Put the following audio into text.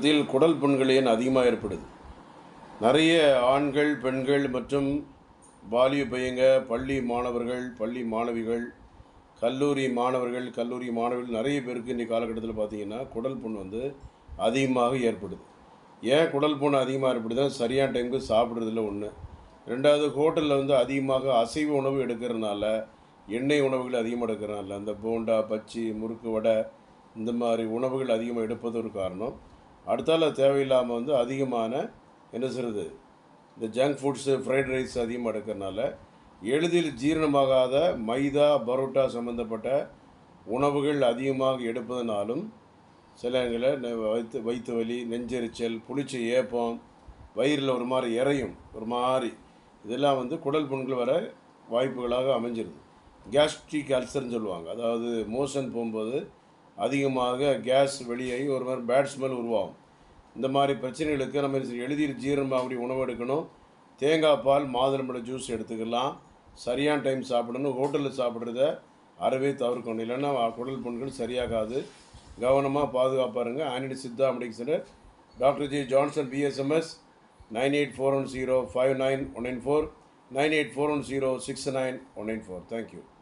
இதில் குடல் புண்கள் ஏன் அதிகமாக ஏற்படுது நிறைய ஆண்கள் பெண்கள் மற்றும் பாலிய பையங்க பள்ளி மாணவர்கள் பள்ளி மாணவிகள் கல்லூரி மாணவர்கள் கல்லூரி மாணவிகள் நிறைய பேருக்கு இன்றைக்கி காலகட்டத்தில் பார்த்தீங்கன்னா குடல் புண் வந்து அதிகமாக ஏற்படுது ஏன் குடல் புண் அதிகமாக ஏற்படுதுன்னா சரியான டைமுக்கு சாப்பிட்றதில்ல ஒன்று ரெண்டாவது ஹோட்டலில் வந்து அதிகமாக அசைவ உணவு எடுக்கிறதுனால எண்ணெய் உணவுகள் அதிகமாக எடுக்கிறனால அந்த போண்டா பச்சி முறுக்கு வடை இந்த மாதிரி உணவுகள் அதிகமாக எடுப்பது ஒரு காரணம் அடுத்தால தேவையில்லாமல் வந்து அதிகமான என்ன சொல்கிறது இந்த ஜங்க் ஃபுட்ஸு ஃப்ரைட் ரைஸ் அதிகமாக எடுக்கிறனால எளிதில் ஜீரணமாகாத மைதா பரோட்டா சம்மந்தப்பட்ட உணவுகள் அதிகமாக எடுப்பதனாலும் சில இடங்களில் வயிற்று வயிற்று வலி நெஞ்செரிச்சல் புளிச்ச ஏப்பம் வயிறில் ஒரு மாதிரி இறையும் ஒரு மாதிரி இதெல்லாம் வந்து குடல் புண்கள் வர வாய்ப்புகளாக அமைஞ்சிருது கேஸ்ட்ரிக் அல்சர்னு சொல்லுவாங்க அதாவது மோஷன் போகும்போது அதிகமாக கேஸ் வெளியாகி ஒரு மாதிரி பேட் ஸ்மெல் உருவாகும் இந்த மாதிரி பிரச்சனைகளுக்கு நம்ம எளிதில் ஜீரணமாகக்கூடிய உணவு எடுக்கணும் தேங்காய் பால் மாதுளம்பழ ஜூஸ் எடுத்துக்கலாம் சரியான டைம் சாப்பிடணும் ஹோட்டலில் சாப்பிட்றத அறவே தவிர்க்கணும் இல்லைன்னா குடல் புண்கள் சரியாகாது கவனமாக பாதுகாப்பாக இருங்க ஆனிடி Siddha medical centre doctor G Johnson BSMS nine eight four one zero five nine one nine four nine eight four one zero six nine one nine four thank you